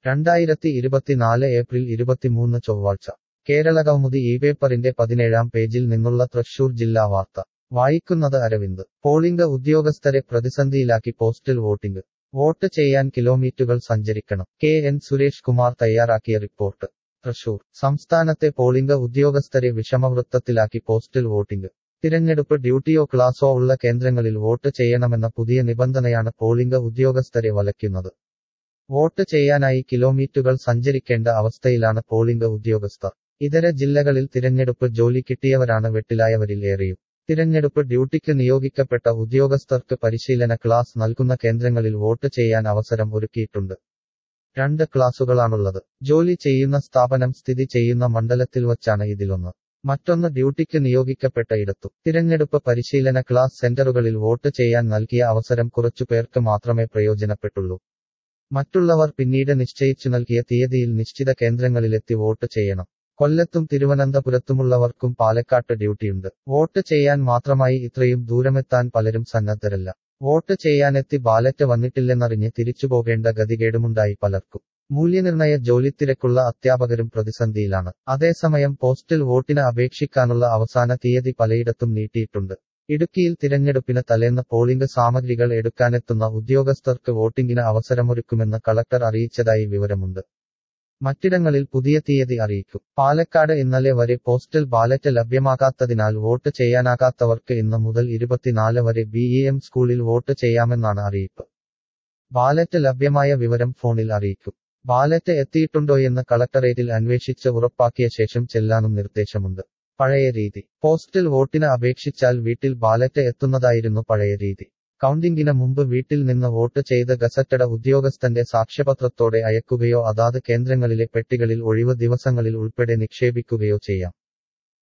രണ്ടായിരത്തി ഇരുപത്തിനാല് ഏപ്രിൽ ഇരുപത്തിമൂന്ന് ചൊവ്വാഴ്ച കേരള കൗമുദി ഈ പേപ്പറിന്റെ പതിനേഴാം പേജിൽ നിന്നുള്ള തൃശൂർ ജില്ലാ വാർത്ത വായിക്കുന്നത് അരവിന്ദ് പോളിംഗ് ഉദ്യോഗസ്ഥരെ പ്രതിസന്ധിയിലാക്കി പോസ്റ്റൽ വോട്ടിംഗ് വോട്ട് ചെയ്യാൻ കിലോമീറ്ററുകൾ സഞ്ചരിക്കണം കെ എൻ സുരേഷ് കുമാർ തയ്യാറാക്കിയ റിപ്പോർട്ട് തൃശൂർ സംസ്ഥാനത്തെ പോളിംഗ് ഉദ്യോഗസ്ഥരെ വിഷമവൃത്തത്തിലാക്കി പോസ്റ്റൽ വോട്ടിംഗ് തിരഞ്ഞെടുപ്പ് ഡ്യൂട്ടിയോ ക്ലാസോ ഉള്ള കേന്ദ്രങ്ങളിൽ വോട്ട് ചെയ്യണമെന്ന പുതിയ നിബന്ധനയാണ് പോളിംഗ് ഉദ്യോഗസ്ഥരെ വലയ്ക്കുന്നത് വോട്ട് ചെയ്യാനായി കിലോമീറ്ററുകൾ സഞ്ചരിക്കേണ്ട അവസ്ഥയിലാണ് പോളിംഗ് ഉദ്യോഗസ്ഥർ ഇതര ജില്ലകളിൽ തിരഞ്ഞെടുപ്പ് ജോലി കിട്ടിയവരാണ് വെട്ടിലായവരിൽ ഏറെയും തിരഞ്ഞെടുപ്പ് ഡ്യൂട്ടിക്ക് നിയോഗിക്കപ്പെട്ട ഉദ്യോഗസ്ഥർക്ക് പരിശീലന ക്ലാസ് നൽകുന്ന കേന്ദ്രങ്ങളിൽ വോട്ട് ചെയ്യാൻ അവസരം ഒരുക്കിയിട്ടുണ്ട് രണ്ട് ക്ലാസുകളാണുള്ളത് ജോലി ചെയ്യുന്ന സ്ഥാപനം സ്ഥിതി ചെയ്യുന്ന മണ്ഡലത്തിൽ വച്ചാണ് ഇതിലൊന്ന് മറ്റൊന്ന് ഡ്യൂട്ടിക്ക് നിയോഗിക്കപ്പെട്ട ഇടത്തും തിരഞ്ഞെടുപ്പ് പരിശീലന ക്ലാസ് സെന്ററുകളിൽ വോട്ട് ചെയ്യാൻ നൽകിയ അവസരം കുറച്ചുപേർക്ക് മാത്രമേ പ്രയോജനപ്പെട്ടുള്ളൂ മറ്റുള്ളവർ പിന്നീട് നിശ്ചയിച്ചു നൽകിയ തീയതിയിൽ നിശ്ചിത കേന്ദ്രങ്ങളിലെത്തി വോട്ട് ചെയ്യണം കൊല്ലത്തും തിരുവനന്തപുരത്തുമുള്ളവർക്കും പാലക്കാട്ട് ഡ്യൂട്ടിയുണ്ട് വോട്ട് ചെയ്യാൻ മാത്രമായി ഇത്രയും ദൂരമെത്താൻ പലരും സന്നദ്ധരല്ല വോട്ട് ചെയ്യാനെത്തി ബാലറ്റ് വന്നിട്ടില്ലെന്നറിഞ്ഞ് തിരിച്ചുപോകേണ്ട ഗതികേടുമുണ്ടായി പലർക്കും മൂല്യനിർണയ ജോലിത്തിരക്കുള്ള അധ്യാപകരും പ്രതിസന്ധിയിലാണ് അതേസമയം പോസ്റ്റൽ വോട്ടിന് അപേക്ഷിക്കാനുള്ള അവസാന തീയതി പലയിടത്തും നീട്ടിയിട്ടുണ്ട് ഇടുക്കിയിൽ തിരഞ്ഞെടുപ്പിന് തലേന്ന് പോളിംഗ് സാമഗ്രികൾ എടുക്കാനെത്തുന്ന ഉദ്യോഗസ്ഥർക്ക് വോട്ടിംഗിന് അവസരമൊരുക്കുമെന്ന് കളക്ടർ അറിയിച്ചതായി വിവരമുണ്ട് മറ്റിടങ്ങളിൽ പുതിയ തീയതി അറിയിക്കും പാലക്കാട് ഇന്നലെ വരെ പോസ്റ്റൽ ബാലറ്റ് ലഭ്യമാകാത്തതിനാൽ വോട്ട് ചെയ്യാനാകാത്തവർക്ക് ഇന്ന് മുതൽ ഇരുപത്തിനാല് വരെ ബി സ്കൂളിൽ വോട്ട് ചെയ്യാമെന്നാണ് അറിയിപ്പ് ബാലറ്റ് ലഭ്യമായ വിവരം ഫോണിൽ അറിയിക്കും ബാലറ്റ് എത്തിയിട്ടുണ്ടോയെന്ന് കളക്ടറേറ്റിൽ അന്വേഷിച്ച് ഉറപ്പാക്കിയ ശേഷം ചെല്ലാനും നിർദ്ദേശമുണ്ട് പഴയ രീതി പോസ്റ്റൽ വോട്ടിന് അപേക്ഷിച്ചാൽ വീട്ടിൽ ബാലറ്റ് എത്തുന്നതായിരുന്നു പഴയ രീതി കൗണ്ടിംഗിന് മുമ്പ് വീട്ടിൽ നിന്ന് വോട്ട് ചെയ്ത് ഗസറ്റഡ് ഉദ്യോഗസ്ഥന്റെ സാക്ഷ്യപത്രത്തോടെ അയക്കുകയോ അതാത് കേന്ദ്രങ്ങളിലെ പെട്ടികളിൽ ഒഴിവ് ദിവസങ്ങളിൽ ഉൾപ്പെടെ നിക്ഷേപിക്കുകയോ ചെയ്യാം